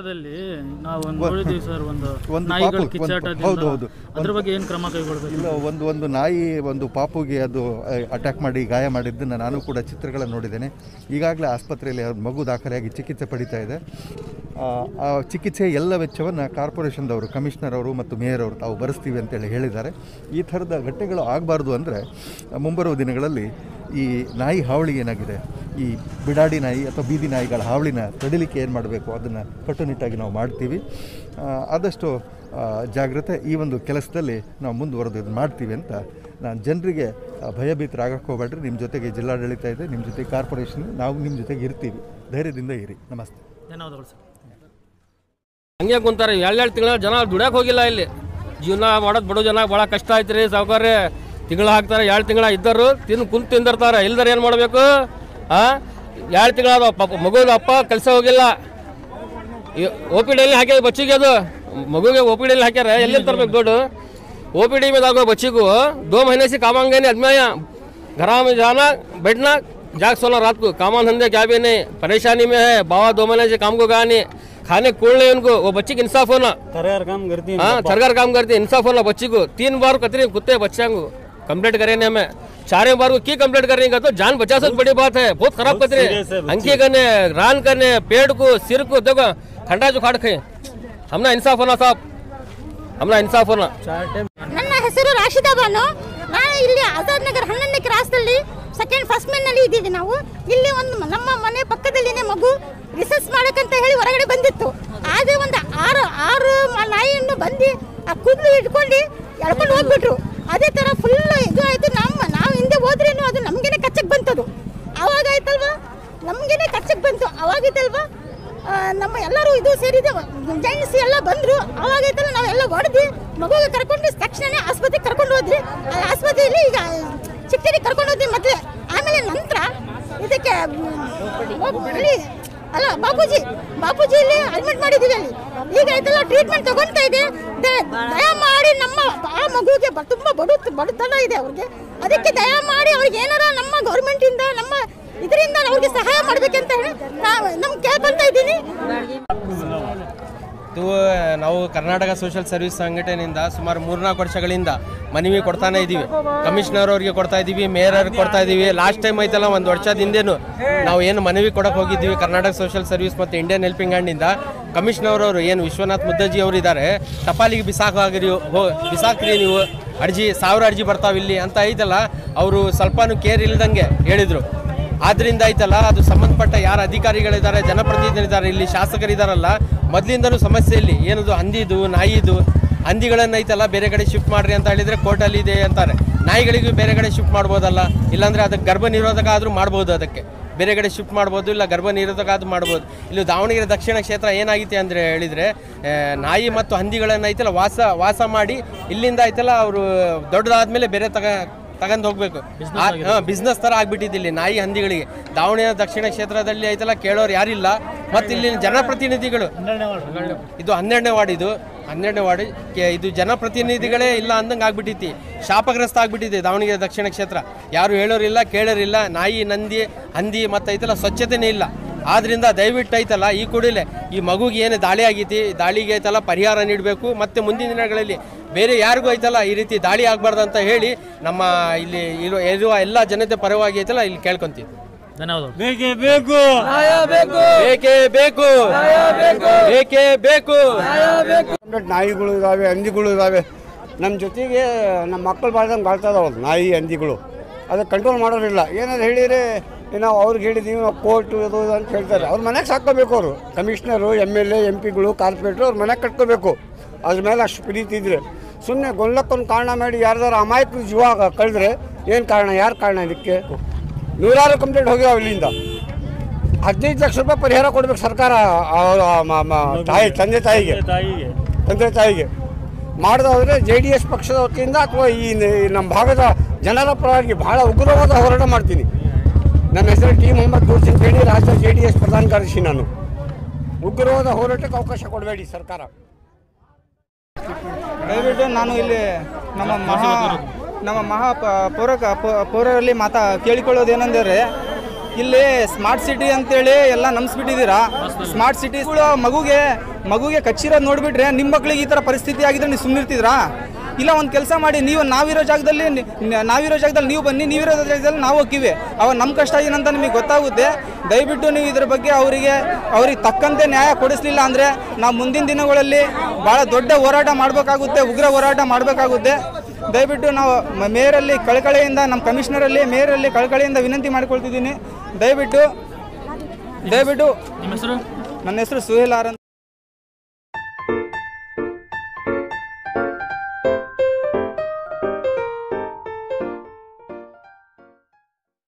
ನಗರದಲ್ಲಿ ನಾವು ಒಂದು ನೋಡಿದೀವಿ ಸರ್ ಒಂದು ಒಂದು ನಾಯಿಗಳ ಪಾಪು, ಒಂದು- ಕಿಚ್ಚಾಟದಿಂದ ಹೌದು, ಹೌದು. ಅದ್ರ ಬಗ್ಗೆ ಏನು ಕ್ರಮ ಕೈಗೊಳ್ಬೇಕು ಇಲ್ಲ ಒಂದು ಒಂದು ನಾಯಿ ಒಂದು ಪಾಪುಗೆ ಅದು ಅಟ್ಯಾಕ್ ಮಾಡಿ ಗಾಯ ಮಾಡಿದ್ದನ್ನು ನಾನು ಕೂಡ ಚಿತ್ರಗಳನ್ನು ನೋಡಿದ್ದೇನೆ ಈಗಾಗಲೇ ಆಸ್ಪತ್ರೆಯಲ್ಲಿ ಆ ಮಗು ದಾಖಲೆಯಾಗಿ ಚಿಕಿತ್ಸೆ ಪಡಿತಾ ಇದೆ ಆ, ಆ ಚಿಕಿತ್ಸೆ ಎಲ್ಲ ವೆಚ್ಚವನ್ನು ಕಾರ್ಪೊರೇಷನ್ದವರು ಕಮಿಷನರ್ ಅವರು ಮತ್ತು ಮೇಯರ್ ಅವರು ತಾವು ಭರಿಸ್ತೀವಿ ಅಂತೇಳಿ ಹೇಳಿದ್ದಾರೆ ಈ ಥರದ ಘಟನೆಗಳು ಆಗಬಾರ್ದು ಅಂದರೆ ಮುಂಬರುವ ದಿನಗಳಲ್ಲಿ ಈ ನಾಯಿ ಹಾವಳಿ ಏನಾಗಿದೆ ಈ ಬಿಡಾಡಿ ನಾಯಿ ಅಥವಾ ಬೀದಿ ನಾಯಿಗಳ ಹಾವಳಿನ ತಡಿಲಿಕ್ಕೆ ಏನು ಮಾಡಬೇಕು ಅದನ್ನು ಕಟ್ಟುನಿಟ್ಟಾಗಿ ನಾವು ಮಾಡ್ತೀವಿ ಆ, ಆದಷ್ಟು ಆ, ಜಾಗ್ರತೆ ಈ ಒಂದು ಕೆಲಸದಲ್ಲಿ ನಾವು ಮುಂದುವರೆದು ಇದು ಮಾಡ್ತೀವಿ ಅಂತ ನಾನು ಜನರಿಗೆ ಆ, ಭಯಭೀತರಾಗಕ್ಕೆ ಹೋಗ್ಬೇಡ್ರಿ ನಿಮ್ಮ ಜೊತೆಗೆ ಜಿಲ್ಲಾಡಳಿತ ಇದೆ ನಿಮ್ಮ ಜೊತೆಗೆ ಕಾರ್ಪೊರೇಷನ್ ನಾವು ನಿಮ್ಮ ಜೊತೆಗೆ ಇರ್ತೀವಿ ಧೈರ್ಯದಿಂದ ಇರಿ ನಮಸ್ತೆ ಧನ್ಯವಾದಗಳು ಸರ್ ಹಂಗೆ ಕುಂತಾರೆ ಎರಡು ತಿಂಗಳ ಜನ ದುಡ್ಯಾಕೆ ಹೋಗಿಲ್ಲ ಇಲ್ಲಿ ಜೀವನ ಮಾಡೋದು ಬಡವ ಜನ ಭಾಳ ಕಷ್ಟ ಆಯ್ತು ರೀ ಸಾವುಕಾರ್ರೆ ತಿಂಗಳು ಹಾಕ್ತಾರೆ ಎರಡು ತಿಂಗಳ ಇದ್ದರು ತಿಂದು ಕುಂತು ತಿಂದಿರ್ತಾರೆ ಇಲ್ದಾರ ಏನು ಮಾಡಬೇಕು ಹಾಂ ಎರಡು ತಿಂಗಳ ಪಾಪ ಮಗುದ ಅಪ್ಪ ಕೆಲಸ ಹೋಗಿಲ್ಲ ಓ ಪಿ ಡಿಯಲ್ಲಿ ಹಾಕ್ಯಾರ ಬಚ್ಚಿಗೆ ಅದು ಮಗುಗೆ ಓ ಪಿ ಡಿಯಲ್ಲಿ ಹಾಕ್ಯಾರ ಎಲ್ಲಿ ತರ್ಬೇಕು ದುಡ್ಡು ओ पी डी में दागो बच्ची को दो महीने से कामांगे नहीं आदमी आया घर में जाना बैठना जाग सोना रात को कामान धंधे क्या भी नहीं परेशानी में है बाबा दो महीने से काम को गया नहीं खाने कूड़ नहीं उनको वो बच्ची की इंसाफ होना सरकार काम करती है हाँ सरकार काम करती है इंसाफ होना बच्ची को तीन बार कतरे कुत्ते बच्चे को कंप्लेंट करे ने हमें चारे बार को की कंप्लेंट करने का तो जान बचा सब बड़ी बात है बहुत खराब कतरे serious है बच्ची। अंकी करने रान करने पेड़ को सिर को देखो ठंडा जो खाड़ खाए हमने इंसाफ होना साहब हमने इंसाफ होना ನನ್ನ ಹೆಸರು ರಾಶಿದಾ ಬಾನು ನಾನು ಇಲ್ಲಿ ಆಜಾದ್ ನಗರ್ ಹನ್ನೊಂದನೇ ಕ್ರಾಸ್ದಲ್ಲಿ ಸೆಕೆಂಡ್ ಫಸ್ಟ್ ನಲ್ಲಿ ಇದ್ದೀವಿ ನಾವು ಇಲ್ಲಿ ಒಂದು ನಮ್ಮ ಮನೆ ಪಕ್ಕದಲ್ಲಿನೇ ಮಗು ರಿಸರ್ಚ್ ಮಾಡಕ್ಕಂತ ಹೇಳಿ ಹೊರಗಡೆ ಬಂದಿತ್ತು ಆದ್ರೆ ಒಂದು ಆರು ಆರು ಮ- ನಾಯಿಯನ್ನು ಬಂದು ಆ ಕೂದಲು ಇಟ್ಕೊಂಡು ಎಳ್ಕೊಂಡು ಹೋಗ್ಬಿಟ್ರು ಅದೇ ತರ ಫುಲ್ ಇದು ಆಯ್ತು ನಮ್ಮ ನಾವು ಹಿಂದೆ ಹೋದ್ರೇನು ಅದು ನಮ್ಗೇನೆ ಕಚ್ಚಕ್ ಬಂತದು ಅವಾಗ ಆಯ್ತಲ್ವಾ ನಮ್ಗೇನೆ ಕಚ್ಚಕ್ ಬಂತು ಅವಾಗಿತ್ತಲ್ವಾ ಆ, ನಮ್ಮ ಎಲ್ಲರೂ ಇದು ಸೇರಿದೆ ಜೈನ್ಸ್ ಎಲ್ಲ ಬಂದ್ರು ಅವಾಗೈತಲ್ಲ ನಾವೆಲ್ಲ ಹೊಡೆದು ಮಗುಗೆ ಕರ್ಕೊಂಡು ತಕ್ಷಣ ಆಸ್ಪತ್ರೆಗೆ ಕರ್ಕೊಂಡು ಹೋದ್ರಿ ಆ ಆಸ್ಪತ್ರೆಯಲ್ಲಿ ಈಗ ಚಿಕ್ಕಡಿ ಕರ್ಕೊಂಡು ಹೋದ್ವಿ ಮೊದಲೇ ಆಮೇಲೆ ನಂತರ ಇದಕ್ಕೆ ಮ್, ಅಲ್ಲಿ ಅಲ್ಲ ಬಾಪೂಜಿ ಬಾಪೂಜಿಯಲ್ಲಿ ಅಡ್ಮಿಟ್ ಮಾಡಿದ್ದೀವಿ ಅಲ್ಲಿ ಈಗ ಆಯ್ತಲ್ಲ ಟ್ರೀಟ್ಮೆಂಟ್ ತಗೊಂತಾ ಇದೆ ದ- ದಯಮಾಡಿ ನಮ್ಮ ಆ ಮಗುಗೆ ಬ- ತುಂಬಾ ಬಡು ಬಡತನ ಇದೆ ಅವ್ರಿಗೆ ಅದಕ್ಕೆ ದಯಮಾಡಿ ಅವ್ರಿಗೆ ಏನಾರ ನಮ್ಮ ಗೌರ್ಮೆಂಟ್ ಇಂದ ನಮ್ಮ ಇದರಿಂದ ಅವ್ರಿಗೆ ಸಹಾಯ ಮಾಡ್ಬೇಕಂತ ಹೇಳಿ ನಾವು ನಮ್ಗೆ ಕೇಳ್ಕೊಂತ ಇದ್ದೀನಿ ಇದು ನಾವು ಕರ್ನಾಟಕ ಸೋಷಿಯಲ್ ಸರ್ವಿಸ್ ಸಂಘಟನೆಯಿಂದ ಸುಮಾರು ಮೂರ್ನಾಲ್ಕು ವರ್ಷಗಳಿಂದ ಮನವಿ ಕೊಡ್ತಾನೆ ಇದ್ದೀವಿ ಕಮಿಷನರ್ ಅವರಿಗೆ ಕೊಡ್ತಾ ಇದ್ದೀವಿ ಮೇಯರ್ ಅವ್ರಿಗೆ ಕೊಡ್ತಾ ಇದ್ದೀವಿ ಲಾಸ್ಟ್ ಟೈಮ್ ಐತಲ್ಲ ಒಂದು ವರ್ಷದ ಹಿಂದೆನು ನಾವು ಏನು ಮನವಿ ಕೊಡಕ್ಕೆ ಹೋಗಿದ್ದೀವಿ ಕರ್ನಾಟಕ ಸೋಷಿಯಲ್ ಸರ್ವಿಸ್ ಮತ್ತು ಇಂಡಿಯನ್ ಹೆಲ್ಪಿಂಗ್ ಹ್ಯಾಂಡಿಂದ ಕಮಿಷನರ್ ಅವರು ಏನು ವಿಶ್ವನಾಥ್ ಮುದ್ದಜ್ಜಿ ಅವರು ಇದ್ದಾರೆ ಟಪಾಲಿಗೆ ಬಿಸಾಕಾಗಿರಿ ಹೋ ಬಿಸಾಕ್ರಿ ನೀವು ಅರ್ಜಿ ಸಾವಿರ ಅರ್ಜಿ ಬರ್ತಾವೆ ಇಲ್ಲಿ ಅಂತ ಐತಲ್ಲ ಅವರು ಸ್ವಲ್ಪನೂ ಕೇರ್ ಇಲ್ದಂಗೆ ಹೇಳಿದರು ಆದ್ರಿಂದ ಐತಲ್ಲ ಅದು ಸಂಬಂಧಪಟ್ಟ ಯಾರು ಅಧಿಕಾರಿಗಳಿದ್ದಾರೆ ಜನಪ್ರತಿನಿಧಿಗಳಿದ್ದಾರೆ ಇಲ್ಲಿ ಶಾಸಕರಿದ್ದಾರಲ್ಲ ಮೊದಲಿಂದನೂ ಸಮಸ್ಯೆ ಇಲ್ಲಿ ಏನದು ಹಂದಿದು ನಾಯಿದು ಹಂದಿಗಳನ್ನ ಐತಲ್ಲ ಬೇರೆ ಕಡೆ ಶಿಫ್ಟ್ ಮಾಡ್ರಿ ಅಂತ ಹೇಳಿದ್ರೆ ಕೋರ್ಟಲ್ಲಿ ಇದೆ ಅಂತಾರೆ ನಾಯಿಗಳಿಗೂ ಬೇರೆ ಕಡೆ ಶಿಫ್ಟ್ ಮಾಡ್ಬೋದಲ್ಲ ಇಲ್ಲಾಂದ್ರೆ ಅದಕ್ಕೆ ಗರ್ಭ ನಿರೋಧಕ ಆದರೂ ಮಾಡ್ಬೋದು ಅದಕ್ಕೆ ಬೇರೆ ಕಡೆ ಶಿಫ್ಟ್ ಮಾಡ್ಬೋದು ಇಲ್ಲ ಗರ್ಭ ನಿರೋಧಕ ಆದ್ರೂ ಮಾಡ್ಬೋದು ಇಲ್ಲಿ ದಾವಣಗೆರೆ ದಕ್ಷಿಣ ಕ್ಷೇತ್ರ ಏನಾಗಿತ್ತೆ ಅಂದರೆ ಹೇಳಿದರೆ ನಾಯಿ ಮತ್ತು ಹಂದಿಗಳನ್ನ ಐತಲ್ಲ ವಾಸ ವಾಸ ಮಾಡಿ ಇಲ್ಲಿಂದ ಐತಲ್ಲ ಅವರು ದೊಡ್ಡದಾದ್ಮೇಲೆ ಬೇರೆ ತಗ ತಗೊಂಡು ಹೋಗ್ಬೇಕು ಬಿಸ್ನೆಸ್ ತರ ಆಗ್ಬಿಟ್ಟಿದೆ ಇಲ್ಲಿ ನಾಯಿ ಹಂದಿಗಳಿಗೆ ದಾವಣಗೆರೆ ದಕ್ಷಿಣ ಕ್ಷೇತ್ರದಲ್ಲಿ ಐತಲ್ಲ ಕೇಳೋರು ಯಾರಿಲ್ಲ ಮತ್ತೆ ಇಲ್ಲಿ ಜನಪ್ರತಿನಿಧಿಗಳು ಇದು ಹನ್ನೆರಡನೇ ವಾರ್ಡ್ ಇದು ಹನ್ನೆರಡನೇ ವಾರ್ಡ್ ಕೆ- ಇದು ಜನಪ್ರತಿನಿಧಿಗಳೇ ಇಲ್ಲ ಅಂದಂಗೆ ಆಗ್ಬಿಟ್ಟೈತಿ ಶಾಪಗ್ರಸ್ತ ಆಗ್ಬಿಟ್ಟಿದೆ ದಾವಣಗೆರೆ ದಕ್ಷಿಣ ಕ್ಷೇತ್ರ ಯಾರು ಹೇಳೋರಿಲ್ಲ ಕೇಳೋರಿಲ್ಲ ನಾಯಿ ನಂದಿ ಹಂದಿ ಮತ್ತೆ ಐತಲ್ಲ ಸ್ವಚ್ಛತೆನೇ ಇಲ್ಲ ಆದ್ರಿಂದ ದಯವಿಟ್ಟು ಐತಲ್ಲ ಈ ಕೂಡಲೇ ಈ ಮಗುಗೆ ಏನು ದಾಳಿ ಆಗೈತಿ ದಾಳಿಗೆ ಐತಲ್ಲ ಪರಿಹಾರ ನೀಡಬೇಕು ಮತ್ತೆ ಮುಂದಿನ ದಿನಗಳಲ್ಲಿ ಬೇರೆ ಯಾರಿಗೂ ಐತಲ್ಲ ಈ ರೀತಿ ದಾಳಿ ಆಗಬಾರ್ದು ಅಂತ ಹೇಳಿ ನಮ್ಮ ಇಲ್ಲಿ ಇರುವ ಇರುವ ಎಲ್ಲ ಜನತೆ ಪರವಾಗಿ ಐತಲ್ಲ ಇಲ್ಲಿ ಕೇಳ್ಕೊಂತೀವಿ ಧನ್ಯವಾದಗಳು ಬೇಕೇ ಬೇಕು ಬೇಕೇ ಬೇಕು ಬೇಕೇ ಬೇಕು ಕಂಪ್ಲೀಟ್ ನಾಯಿಗಳು ಇದ್ದಾವೆ ಹಂದಿಗಳು ಇದ್ದಾವೆ ನಮ್ಮ ಜೊತೆಗೆ ನಮ್ಮ ಮಕ್ಕಳು ಬಾಳ್ದಂಗೆ ಬಾಳ್ತಾ ಇದಾವಲ್ಲ ನಾಯಿ ಹಂದಿಗಳು ಅದಕ್ಕೆ ಕಂಟ್ರೋಲ್ ಮಾಡೋರಿಲ್ಲ ಏನಾದ್ರು ಹೇಳಿದರೆ ನಾವು ಅವ್ರಿಗೆ ಹೇಳಿದ್ದೀವಿ ನಾವು ಕೋರ್ಟು ಇದು ಇದು ಅಂತ ಹೇಳ್ತಾರೆ ಅವ್ರ ಮನೆಗೆ ಸಾಕೋಬೇಕು ಅವರು commissioner M L A M ಪಿಗಳು ಕಾರ್ಪೊರೇಟ್ರು ಅವ್ರ ಮನೆಗೆ ಕಟ್ಕೋಬೇಕು ಅದ್ರ ಮೇಲೆ ಅಷ್ಟು ಪ್ರೀತಿ ಇದ್ರೆ ಸುಮ್ಮನೆ ಗೊಲ್ಲಕ್ಕೊಂದು ಕಾರಣ ಮಾಡಿ ಯಾರ್ದಾರು ಅಮಾಯಕರು ಜೀವ ಕಳೆದ್ರೆ ಏನು ಕಾರಣ ಯಾರು ಕಾರಣ ಇದಕ್ಕೆ ನೂರಾರು ಕಂಪ್ಲೇಂಟ್ ಹೋಗ್ಯಾವ ಇಲ್ಲಿಂದ ಹದಿನೈದು ಲಕ್ಷ ರೂಪಾಯಿ ಪರಿಹಾರ ಕೊಡ್ಬೇಕು ಸರ್ಕಾರ ಅವ್ರ ಮ- ಮ- ತಾಯಿ ತಂದೆ ತಾಯಿಗೆ ತಾಯಿಗೆ ತಂದೆ ತಾಯಿಗೆ ಮಾಡದ ಹೋದರೆ ಜೆ ಡಿ ಎಸ್ ಪಕ್ಷದ ವತಿಯಿಂದ ಅಥವಾ ಈ ನ- ಈ ನಮ್ಮ ಭಾಗದ ಜನರ ಪರವಾಗಿ ಬಹಳ ಉಗ್ರವಾದ ಹೋರಾಟ ಮಾಡ್ತೀನಿ ನನ್ನ ಹೆಸರು ಟಿ ಮೊಹಮ್ಮದ್ ದೂರ್ ಸಿಂಗ್ ಹೇಳಿ ರಾಜ್ಯ ಜೆ ಡಿ ಎಸ್ ಪ್ರಧಾನ ಕಾರ್ಯದರ್ಶಿ ನಾನು ಉಗ್ರವಾದ ಹೋರಾಟಕ್ಕೆ ಅವಕಾಶ ಕೊಡಬೇಡಿ ಸರ್ಕಾರ ದಯವಿಟ್ಟು ನಾನು ಇಲ್ಲಿ ನಮ್ಮ ಮಹಾ ನಮ್ಮ ಮಹಾ ಪ- ಪೌರ ಪ- ಪೌರರಲ್ಲಿ ಮಾತಾ ಕೇಳಿಕೊಳ್ಳೋದೇನೆಂದರೆ ಇಲ್ಲಿ ಸ್ಮಾರ್ಟ್ ಸಿಟಿ ಅಂತೇಳಿ ಎಲ್ಲ ನಂಬಿಸ್ಬಿಟ್ಟಿದ್ದೀರಾ ಸ್ಮಾರ್ಟ್ ಸಿಟಿಗಳು ಮಗುಗೆ ಮಗುಗೆ ಕಚ್ಚಿರೋದು ನೋಡಿಬಿಟ್ರೆ ನಿಮ್ಮ ಮಕ್ಳಿಗೆ ಈ ಥರ ಪರಿಸ್ಥಿತಿ ಆಗಿದ್ರೆ ನೀವು ಸುಮ್ಮನಿರ್ತಿದ್ರಾ ಇಲ್ಲ ಒಂದು ಕೆಲಸ ಮಾಡಿ ನೀವು ನಾವಿರೋ ಜಾಗದಲ್ಲಿ ನಿ- ನ- ನಾವಿರೋ ಜಾಗದಲ್ಲಿ ನೀವು ಬನ್ನಿ ನೀವಿರೋ ಜಾಗದಲ್ಲಿ ನಾವು ಹೋಗ್ತೀವಿ ಅವಾಗ ನಮ್ಮ ಕಷ್ಟ ಏನಂತ ನಿಮಗೆ ಗೊತ್ತಾಗುತ್ತೆ ದಯವಿಟ್ಟು ನೀವು ಇದ್ರ ಬಗ್ಗೆ ಅವರಿಗೆ ಅವ್ರಿಗೆ ತಕ್ಕಂತೆ ನ್ಯಾಯ ಕೊಡಿಸ್ಲಿಲ್ಲ ಅಂದರೆ ನಾವು ಮುಂದಿನ ದಿನಗಳಲ್ಲಿ ಭಾಳ ದೊಡ್ಡ ಹೋರಾಟ ಮಾಡಬೇಕಾಗುತ್ತೆ ಉಗ್ರ ಹೋರಾಟ ಮಾಡಬೇಕಾಗುತ್ತೆ ದಯವಿಟ್ಟು ನಾವು ಮ- ಮೇಯರಲ್ಲಿ ಕಳಕಳೆಯಿಂದ ನಮ್ಮ ಕಮಿಷನರಲ್ಲಿ ಮೇಯರಲ್ಲಿ ಕಳಕಳೆಯಿಂದ ವಿನಂತಿ ಮಾಡ್ಕೊಳ್ತಿದ್ದೀನಿ ದಯವಿಟ್ಟು ದಯವಿಟ್ಟು ನಿಮ್ಮ ಹೆಸರು ನನ್ನ ಹೆಸರು ಸುಹೇಲ್ ಆರ್ ಅಂತ